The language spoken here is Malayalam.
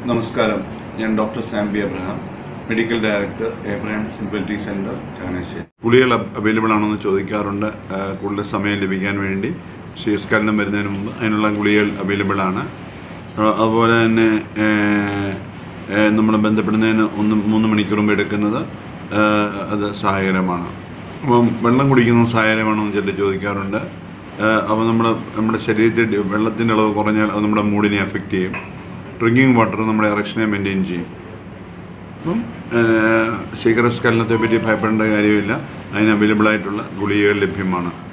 നമസ്കാരം ഞാൻ doctor Sambi Abraham medical director Abraham infertility centre Changanassery ഗുളികൾ അവൈലബിൾ ആണോ എന്ന് ചോദിക്കാറുണ്ട് ആ, കൂടുതൽ സമയം ലഭിക്കാൻ വേണ്ടി ശീസ്കരണം വരുന്നതിന് മുമ്പ് അതിനുള്ള ഗുളികൾ അവൈലബിൾ ആണ് ആ, അതുപോലെ തന്നെ നമ്മൾ ബന്ധപ്പെടുന്നതിന് ഒന്ന് മൂന്ന് മണിക്കൂർ മുമ്പ് എടുക്കുന്നത് ആ, അത് സഹായകരമാണ് അപ്പം വെള്ളം കുടിക്കുന്നത് സഹായകരമാണോ എന്ന് ചിലർ ചോദിക്കാറുണ്ട് അപ്പോൾ നമ്മുടെ നമ്മുടെ ശരീരത്തിൽ വെള്ളത്തിൻ്റെ അളവ് കുറഞ്ഞാൽ അത് നമ്മുടെ മൂഡിനെ അഫക്റ്റ് ചെയ്യും ഡ്രിങ്കിങ് വാട്ടർ നമ്മുടെ ഇറക്ഷനെ മെയിൻറ്റെയിൻ ചെയ്യും അപ്പം ശീഘ്രസ്ഖലനത്തെ പറ്റി ഭയപ്പെടേണ്ട കാര്യമില്ല അതിന് അവൈലബിൾ ആയിട്ടുള്ള ഗുളികകൾ ലഭ്യമാണ്